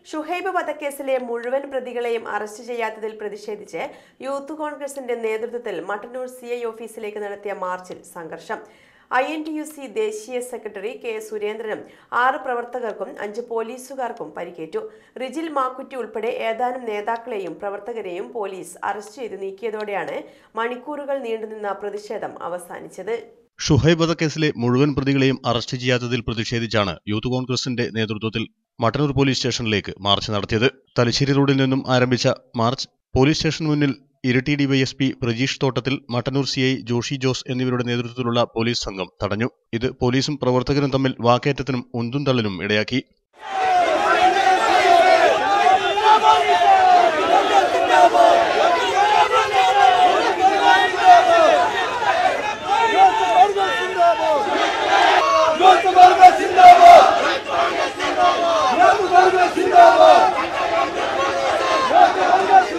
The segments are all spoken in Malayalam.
ഷുഹൈബ് വധക്കേസിലെ മുഴുവൻ പ്രതികളെയും അറസ്റ്റ് ചെയ്യാത്തതിൽ പ്രതിഷേധിച്ച് യൂത്ത് കോൺഗ്രസിന്റെ നേതൃത്വത്തിൽ മട്ടന്നൂർ സി ഐ ഓഫീസിലേക്ക് നടത്തിയ മാർച്ചിൽ സംഘർഷം I N T U C ദേശീയ സെക്രട്ടറി കെ സുരേന്ദ്രനും ആറ് പ്രവർത്തകർക്കും അഞ്ച് പോലീസുകാർക്കും പരിക്കേറ്റു റിജിൽ മാക്കുറ്റി ഉൾപ്പെടെ ഏതാനും നേതാക്കളെയും പ്രവർത്തകരെയും പോലീസ് അറസ്റ്റ് ചെയ്ത് നീക്കിയതോടെയാണ് മണിക്കൂറുകൾ നീണ്ടുനിന്ന പ്രതിഷേധം അവസാനിച്ചത് ഷുഹൈബ് വധക്കേസിലെ മുഴുവൻ പ്രതികളെയും അറസ്റ്റ് ചെയ്യാത്തതിൽ പ്രതിഷേധിച്ചാണ് യൂത്ത് കോൺഗ്രസിന്റെ നേതൃത്വത്തിൽ മട്ടന്നൂർ പോലീസ് സ്റ്റേഷനിലേക്ക് മാർച്ച് നടത്തിയത് തലശ്ശേരി റോഡിൽ നിന്നും ആരംഭിച്ച മാർച്ച് പോലീസ് സ്റ്റേഷന് മുന്നിൽ ഇരിട്ടി ഡിവൈഎസ്പി പ്രജീഷ് തോട്ടത്തിൽ മട്ടന്നൂർ സിഐ ജോഷി ജോസ് എന്നിവരുടെ നേതൃത്വത്തിലുള്ള പോലീസ് സംഘം തടഞ്ഞു ഇത് പോലീസും പ്രവർത്തകരും തമ്മിൽ വാക്കേറ്റത്തിനും ഉന്തും തള്ളിനും ഇടയാക്കി യൂത്ത് കോൺഗ്രസ് സിന്ദാബാദ് യൂത്ത് കോൺഗ്രസ് സിന്ദാബാദ് യൂത്ത് കോൺഗ്രസ്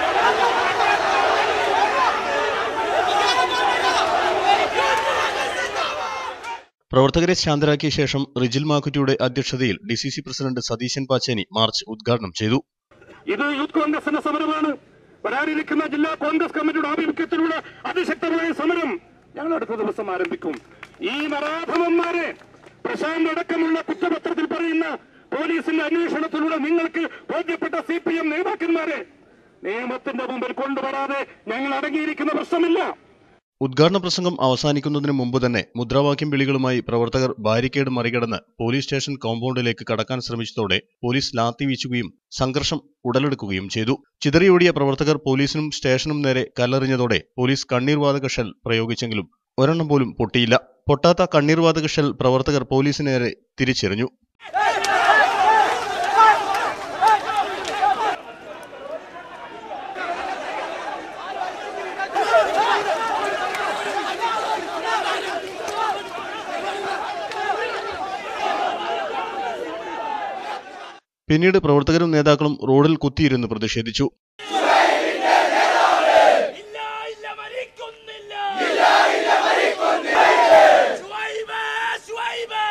പ്രവർത്തകരെ ശാന്തരാക്കിയ ശേഷം റിജിൽ മാക്കുറ്റിയുടെ അധ്യക്ഷതയിൽ D C C president Satheesan Pacheni march ഉദ്ഘാടനം ചെയ്തു ഇത് യൂത്ത് കോൺഗ്രസിന്റെ സമരമാണ് വരാനിരിക്കുന്ന ജില്ലാ കോൺഗ്രസ് കമ്മിറ്റിയുടെ ആഭിമുഖ്യത്തിലുള്ള അതിശക്തമായ സമരം ഞങ്ങൾ അടുത്ത ദിവസം ആരംഭിക്കും ഈ നരാധമന്മാരെ പ്രശാന്ത് അടക്കമുള്ള കുറ്റപത്രത്തിൽ പറയുന്ന പോലീസിന്റെ അന്വേഷണത്തിലൂടെ നിങ്ങൾക്ക് ബോധ്യപ്പെട്ട സി പി എം നേതാക്കന്മാരെ നിയമത്തിന്റെ മുമ്പിൽ കൊണ്ടുവരാതെ ഞങ്ങൾ അടങ്ങിയിരിക്കുന്ന പ്രശ്നമില്ല ഉദ്ഘാടന പ്രസംഗം അവസാനിക്കുന്നതിന് മുമ്പ് തന്നെ മുദ്രാവാക്യം വിളികളുമായി പ്രവർത്തകർ ബാരിക്കേഡ് മറികടന്ന് പോലീസ് സ്റ്റേഷൻ കോമ്പൗണ്ടിലേക്ക് കടക്കാൻ ശ്രമിച്ചതോടെ പോലീസ് ലാത്തി വീശുകയും സംഘർഷം ഉടലെടുക്കുകയും ചെയ്തു ചിതറിയോടിയ പ്രവർത്തകർ പോലീസിനും സ്റ്റേഷനും നേരെ കല്ലെറിഞ്ഞതോടെ പോലീസ് കണ്ണീർ വാതക ഷെൽ പ്രയോഗിച്ചെങ്കിലും ഒരെണ്ണം പോലും പൊട്ടിയില്ല പൊട്ടാത്ത കണ്ണീർ വാതക ഷെൽ പ്രവർത്തകർ പോലീസിന് നേരെ തിരിച്ചെറിഞ്ഞു പിന്നീട് പ്രവർത്തകരും നേതാക്കളും റോഡിൽ കുത്തിയിരുന്ന് പ്രതിഷേധിച്ചു ഇല്ല ഇല്ല മരിക്കുന്നില്ല ഇല്ല ഇല്ല മരിക്കുന്നില്ല ശുഐബ് ശുഐബ്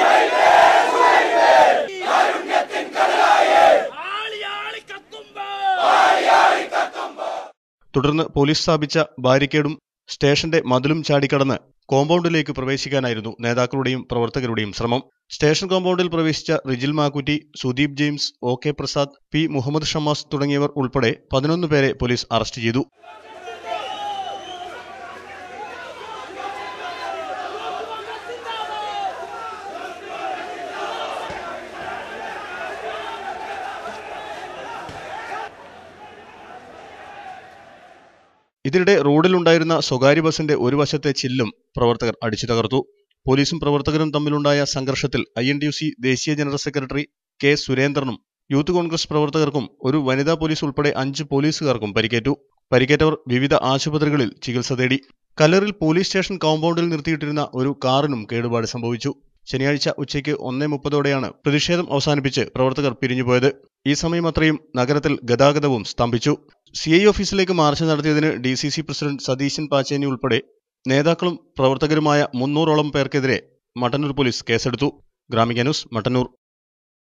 ആളി ആളി കത്തുമ്പോ തുടർന്ന് പോലീസ് സ്ഥാപിച്ച ബാരിക്കേഡും സ്റ്റേഷന്റെ മതിലും ചാടിക്കടന്ന് കോമ്പൗണ്ടിലേക്ക് പ്രവേശിക്കാനായിരുന്നു നേതാക്കളുടെയും പ്രവർത്തകരുടെയും ശ്രമം സ്റ്റേഷൻ കോമ്പൗണ്ടിൽ പ്രവേശിച്ച Rijil Makkutty Sudeep James O K Prasad P Muhammad Shamas തുടങ്ങിയവർ ഉൾപ്പെടെ പതിനൊന്ന് പേരെ പോലീസ് അറസ്റ്റ് ചെയ്തു ഇതിനിടെ റോഡിലുണ്ടായിരുന്ന സ്വകാര്യ ബസിന്റെ ഒരു വശത്തെ ചില്ലും പ്രവർത്തകർ അടിച്ചു തകർത്തു പോലീസും പ്രവർത്തകരും തമ്മിലുണ്ടായ സംഘർഷത്തിൽ I N T U C ദേശീയ ജനറൽ സെക്രട്ടറി കെ സുരേന്ദ്രനും യൂത്ത് കോൺഗ്രസ് പ്രവർത്തകർക്കും ഒരു വനിതാ പോലീസ് ഉൾപ്പെടെ അഞ്ച് പോലീസുകാർക്കും പരിക്കേറ്റു പരിക്കേറ്റവർ വിവിധ ആശുപത്രികളിൽ ചികിത്സ തേടി കല്ലറിൽ പോലീസ് സ്റ്റേഷൻ കോമ്പൗണ്ടിൽ നിർത്തിയിട്ടിരുന്ന ഒരു കാറിനും കേടുപാട് സംഭവിച്ചു ശനിയാഴ്ച ഉച്ചയ്ക്ക് ഒന്നേ മുപ്പതോടെയാണ് പ്രതിഷേധം അവസാനിപ്പിച്ച് പ്രവർത്തകർ പിരിഞ്ഞുപോയത് ഈ സമയം അത്രയും നഗരത്തിൽ ഗതാഗതവും സ്തംഭിച്ചു സി ഐ ഓഫീസിലേക്ക് മാർച്ച് നടത്തിയതിന് D C C president Satheesan Pacheni ഉൾപ്പെടെ നേതാക്കളും പ്രവർത്തകരുമായ മുന്നൂറോളം പേർക്കെതിരെ മട്ടന്നൂർ പോലീസ് കേസെടുത്തു ഗ്രാമിക ന്യൂസ് മട്ടന്നൂർ